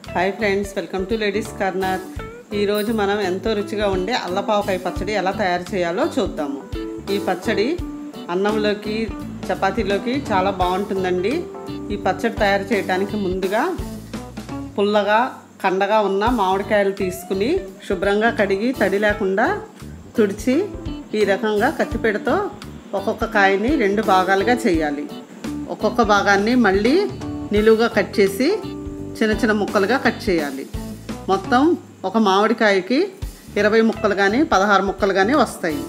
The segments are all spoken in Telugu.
hi friends welcome to ladies corner ఈరోజు మనం ఎంతో రుచిగా ఉండే అల్లపావకాయ పచ్చడి ఎలా తయారు చేయాలో చూద్దాము ఈ పచ్చడి అన్నంలోకి చపాతీలోకి చాలా బాగుంటుందండి ఈ పచ్చడి తయారు చేయడానికి ముందుగా పుల్లగా కండగా ఉన్న మామిడికాయలు తీసుకుని శుభ్రంగా కడిగి తడి లేకుండా తుడిచి ఈ రకంగా కత్తిపీటతో ఒక్కొక్క కాయని రెండు భాగాలుగా చేయాలి ఒక్కొక్క భాగాన్ని మళ్ళీ నిలువుగా కట్ చేసి చిన్న చిన్న ముక్కలుగా కట్ చేయాలి మొత్తం ఒక మామిడికాయకి ఇరవై ముక్కలు కానీ పదహారు ముక్కలు కానీ వస్తాయి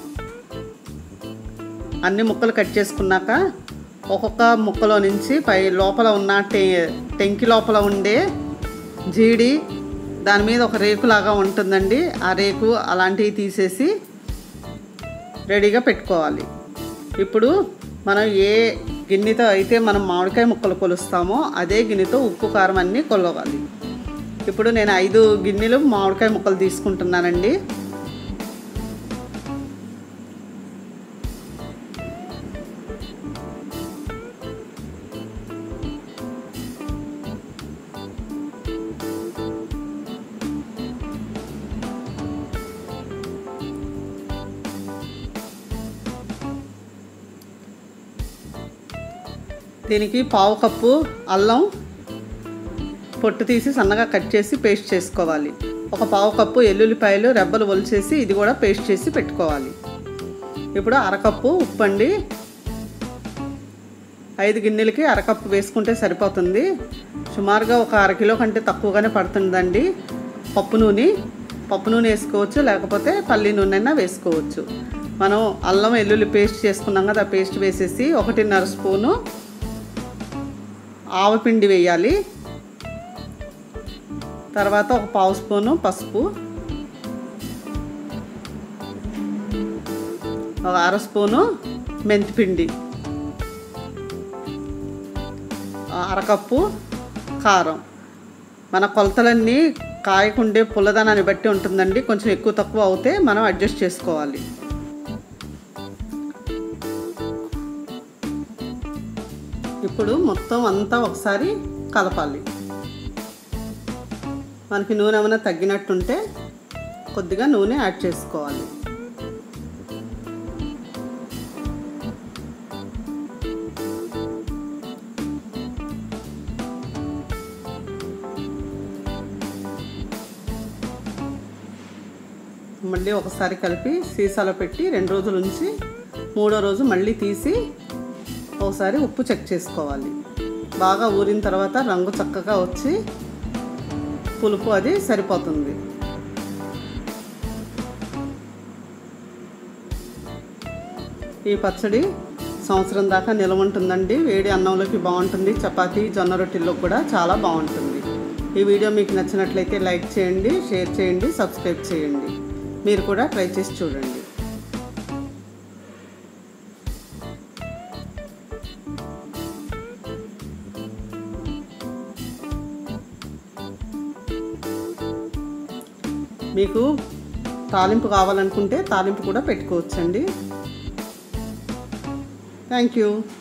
అన్ని ముక్కలు కట్ చేసుకున్నాక ఒక్కొక్క ముక్కలో నుంచి పై లోపల ఉన్న టె టెంకి లోపల ఉండే జీడి దాని మీద ఒక రేకులాగా ఉంటుందండి ఆ రేకు అలాంటివి తీసేసి రెడీగా పెట్టుకోవాలి ఇప్పుడు మనం ఏ గిన్నెతో అయితే మనం మామిడికాయ ముక్కలు కొలుస్తామో అదే గిన్నెతో ఉప్పు కారం అన్నీ కొలవాలి ఇప్పుడు నేను ఐదు గిన్నెలు మామిడికాయ ముక్కలు తీసుకుంటున్నానండి దీనికి పావు కప్పు అల్లం పొట్టు తీసి సన్నగా కట్ చేసి పేస్ట్ చేసుకోవాలి ఒక పావు కప్పు ఎల్లుల్లిపాయలు రెబ్బలు ఒలిచేసి ఇది కూడా పేస్ట్ చేసి పెట్టుకోవాలి ఇప్పుడు అరకప్పు ఉప్పు అండి ఐదు గిన్నెలకి అరకప్పు వేసుకుంటే సరిపోతుంది సుమారుగా ఒక అరకిలో కంటే తక్కువగానే పడుతుందండి పప్పు నూనె పప్పు నూనె వేసుకోవచ్చు లేకపోతే పల్లి నూనె అయినా వేసుకోవచ్చు మనం అల్లం వెల్లుల్లి పేస్ట్ చేసుకున్నాం కదా ఆ పేస్ట్ వేసేసి ఒకటిన్నర స్పూను ఆవపిండి వేయాలి తర్వాత ఒక పావు స్పూను పసుపు ఒక అర స్పూను మెంతిపిండి అరకప్పు కారం మన కొలతలన్నీ కాయకుండే పుల్లదనాన్ని బట్టి ఉంటుందండి కొంచెం ఎక్కువ తక్కువ అవుతే మనం అడ్జస్ట్ చేసుకోవాలి ఇప్పుడు మొత్తం అంతా ఒకసారి కలపాలి మనకి నూనె ఏమైనా తగ్గినట్టుంటే కొద్దిగా నూనె యాడ్ చేసుకోవాలి మళ్ళీ ఒకసారి కలిపి సీసాలో పెట్టి రెండు రోజుల నుంచి మూడో రోజు మళ్ళీ తీసి ఒకసారి ఉప్పు చెక్ చేసుకోవాలి బాగా ఊరిన తర్వాత రంగు చక్కగా వచ్చి పులుపు అది సరిపోతుంది ఈ పచ్చడి సంవత్సరం దాకా నిలవ ఉంటుందండి వేడి అన్నంలోకి బాగుంటుంది చపాతీ జొన్న రొట్టెల్లో కూడా చాలా బాగుంటుంది ఈ వీడియో మీకు నచ్చినట్లయితే లైక్ చేయండి షేర్ చేయండి సబ్స్క్రైబ్ చేయండి మీరు కూడా ట్రై చేసి చూడండి మీకు తాలింపు కావాలనుకుంటే తాలింపు కూడా పెట్టుకోవచ్చండి థ్యాంక్ యూ